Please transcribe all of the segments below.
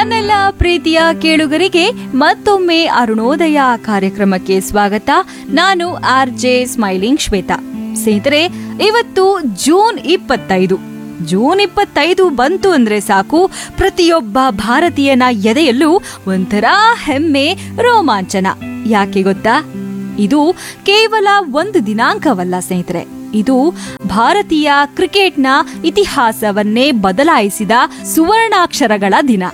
ನನ್ನೆಲ್ಲ ಪ್ರೀತಿಯ ಕೇಳುಗರಿಗೆ ಮತ್ತೊಮ್ಮೆ ಅರುಣೋದಯ ಕಾರ್ಯಕ್ರಮಕ್ಕೆ ಸ್ವಾಗತ ನಾನು ಆರ್ ಜೆ ಸ್ಮೈಲಿಂಗ್ ಶ್ವೇತಾ ಸ್ನೇಹಿತರೆ ಇವತ್ತು ಜೂನ್ ಇಪ್ಪತ್ತೈದು ಜೂನ್ ಇಪ್ಪತ್ತೈದು ಬಂತು ಅಂದ್ರೆ ಸಾಕು ಪ್ರತಿಯೊಬ್ಬ ಭಾರತೀಯನ ಎದೆಯಲ್ಲೂ ಒಂಥರ ಹೆಮ್ಮೆ ರೋಮಾಂಚನ ಯಾಕೆ ಗೊತ್ತಾ ಇದು ಕೇವಲ ಒಂದು ದಿನಾಂಕವಲ್ಲ ಸ್ನೇಹಿತರೆ ಇದು ಭಾರತೀಯ ಕ್ರಿಕೆಟ್ನ ಇತಿಹಾಸವನ್ನೇ ಬದಲಾಯಿಸಿದ ಸುವರ್ಣಾಕ್ಷರಗಳ ದಿನ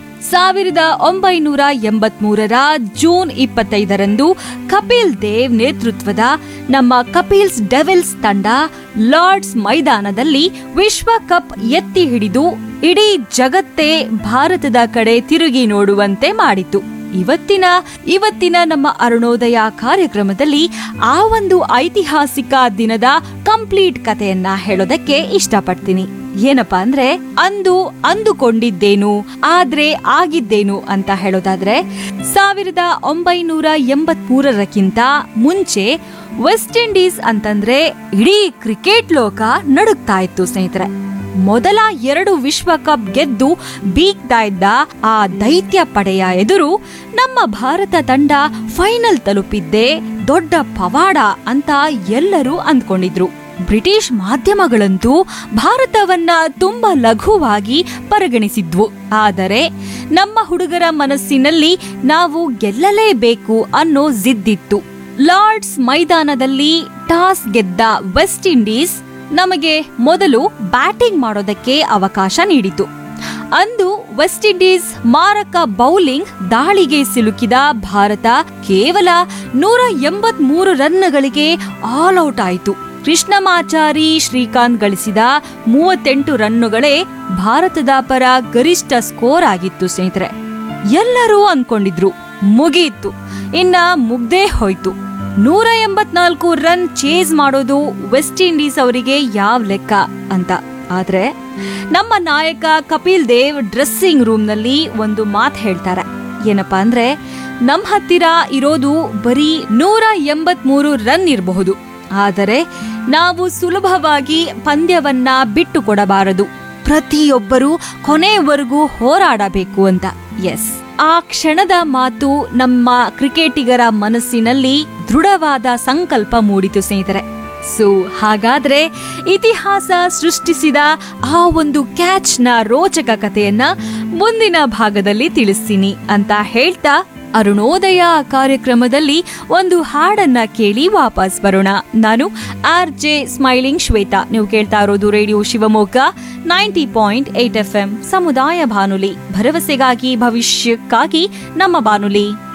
ಸಾವಿರದ ಒಂಬೈನೂರ ಎಂಬತ್ಮೂರರ ಜೂನ್ ಇಪ್ಪತ್ತೈದರಂದು ಕಪಿಲ್ ದೇವ್ ನೇತೃತ್ವದ ನಮ್ಮ ಕಪಿಲ್ಸ್ ಡೆವಿಲ್ಸ್ ತಂಡ ಲಾರ್ಡ್ಸ್ ಮೈದಾನದಲ್ಲಿ ವಿಶ್ವಕಪ್ ಎತ್ತಿ ಹಿಡಿದು ಇಡೀ ಜಗತ್ತೇ ಭಾರತದ ಕಡೆ ತಿರುಗಿ ನೋಡುವಂತೆ ಮಾಡಿತು ಇವತ್ತಿನ ಇವತ್ತಿನ ನಮ್ಮ ಅರುಣೋದಯ ಕಾರ್ಯಕ್ರಮದಲ್ಲಿ ಆ ಒಂದು ಐತಿಹಾಸಿಕ ದಿನದ ಕಂಪ್ಲೀಟ್ ಕಥೆಯನ್ನ ಹೇಳೋದಕ್ಕೆ ಇಷ್ಟಪಡ್ತೀನಿ ಏನಪ್ಪಾ ಅಂದ್ರೆ ಅಂದು ಅಂದುಕೊಂಡಿದ್ದೇನು ಆದ್ರೆ ಆಗಿದ್ದೇನು ಅಂತ ಹೇಳೋದಾದ್ರೆ ಸಾವಿರದ ಒಂಬೈನೂರ ಎಂಬತ್ ಮೂರರಕ್ಕಿಂತ ಮುಂಚೆ ವೆಸ್ಟ್ ಇಂಡೀಸ್ ಅಂತಂದ್ರೆ ಇಡೀ ಕ್ರಿಕೆಟ್ ಲೋಕ ನಡುಗ್ತಾ ಇತ್ತು ಸ್ನೇಹಿತರೆ ಮೊದಲ ಎರಡು ವಿಶ್ವಕಪ್ ಗೆದ್ದು ಬೀಗ್ತಾ ಇದ್ದ ಆ ದೈತ್ಯ ಪಡೆಯ ಎದುರು ನಮ್ಮ ಭಾರತ ತಂಡ ಫೈನಲ್ ತಲುಪಿದ್ದೇ ದೊಡ್ಡ ಪವಾಡ ಅಂತ ಎಲ್ಲರೂ ಅಂದ್ಕೊಂಡಿದ್ರು ಬ್ರಿಟಿಷ್ ಮಾಧ್ಯಮಗಳಂತೂ ಭಾರತವನ್ನ ತುಂಬಾ ಲಘುವಾಗಿ ಪರಿಗಣಿಸಿದ್ವು ಆದರೆ ನಮ್ಮ ಹುಡುಗರ ಮನಸ್ಸಿನಲ್ಲಿ ನಾವು ಗೆಲ್ಲಲೇಬೇಕು ಅನ್ನೋ ಜಿದ್ದಿತ್ತು ಲಾರ್ಡ್ಸ್ ಮೈದಾನದಲ್ಲಿ ಟಾಸ್ ಗೆದ್ದ ವೆಸ್ಟ್ ಇಂಡೀಸ್ ನಮಗೆ ಮೊದಲು ಬ್ಯಾಟಿಂಗ್ ಮಾಡೋದಕ್ಕೆ ಅವಕಾಶ ನೀಡಿತು ಅಂದು ವೆಸ್ಟ್ ಇಂಡೀಸ್ ಮಾರಕ ಬೌಲಿಂಗ್ ದಾಳಿಗೆ ಸಿಲುಕಿದ ಭಾರತ ಕೇವಲ ನೂರ ಎಂಬತ್ ಮೂರು ರನ್ಗಳಿಗೆ ಆಲ್ ಔಟ್ ಆಯಿತು ಕೃಷ್ಣಮಾಚಾರಿ ಶ್ರೀಕಾಂತ್ ಗಳಿಸಿದ ಮೂವತ್ತೆಂಟು ರನ್ನುಗಳೇ ಭಾರತದ ಪರ ಗರಿಷ್ಠ ಸ್ಕೋರ್ ಆಗಿತ್ತು ಸ್ನೇಹಿತರೆ ಎಲ್ಲರೂ ಅನ್ಕೊಂಡಿದ್ರು ಮುಗಿಯಿತು ಇನ್ನ ಮುಗ್ದೇ ಹೋಯ್ತು ನೂರ ಎಂಬತ್ನಾಲ್ಕು ರನ್ ಚೇಸ್ ಮಾಡೋದು ವೆಸ್ಟ್ ಇಂಡೀಸ್ ಅವರಿಗೆ ಯಾವ ಲೆಕ್ಕ ಅಂತ ಆದ್ರೆ ನಮ್ಮ ನಾಯಕ ಕಪಿಲ್ ದೇವ್ ಡ್ರೆಸ್ಸಿಂಗ್ ರೂಮ್ ನಲ್ಲಿ ಒಂದು ಮಾತು ಹೇಳ್ತಾರೆ ಏನಪ್ಪಾ ಅಂದ್ರೆ ನಮ್ ಹತ್ತಿರ ಇರೋದು ಬರೀ ನೂರ ಎಂಬತ್ ಮೂರು ರನ್ ಇರಬಹುದು ಆದರೆ ನಾವು ಸುಲಭವಾಗಿ ಪಂದ್ಯವನ್ನ ಬಿಟ್ಟು ಕೊಡಬಾರದು ಪ್ರತಿಯೊಬ್ಬರೂ ಕೊನೆಯವರೆಗೂ ಹೋರಾಡಬೇಕು ಅಂತ ಎಸ್ ಆ ಕ್ಷಣದ ಮಾತು ನಮ್ಮ ಕ್ರಿಕೆಟಿಗರ ಮನಸ್ಸಿನಲ್ಲಿ ದೃಢವಾದ ಸಂಕಲ್ಪ ಮೂಡಿತು ಸ್ನೇಹಿತರೆ ಸೊ ಹಾಗಾದ್ರೆ ಇತಿಹಾಸ ಸೃಷ್ಟಿಸಿದ ಆ ಒಂದು ಕ್ಯಾಚ್ನ ರೋಚಕ ಕಥೆಯನ್ನ ಮುಂದಿನ ಭಾಗದಲ್ಲಿ ತಿಳಿಸ್ತೀನಿ ಅಂತ ಹೇಳ್ತಾ ಅರುಣೋದಯ ಕಾರ್ಯಕ್ರಮದಲ್ಲಿ ಒಂದು ಹಾಡನ್ನ ಕೇಳಿ ವಾಪಸ್ ಬರೋಣ ನಾನು ಆರ್ ಜೆ ಸ್ಮೈಲಿಂಗ್ ಶ್ವೇತಾ ನೀವು ಕೇಳ್ತಾ ಇರೋದು radio Shivamogga ninety point eight F M ಸಮುದಾಯ ಬಾನುಲಿ ಭರವಸೆಗಾಗಿ ಭವಿಷ್ಯಕ್ಕಾಗಿ ನಮ್ಮ ಬಾನುಲಿ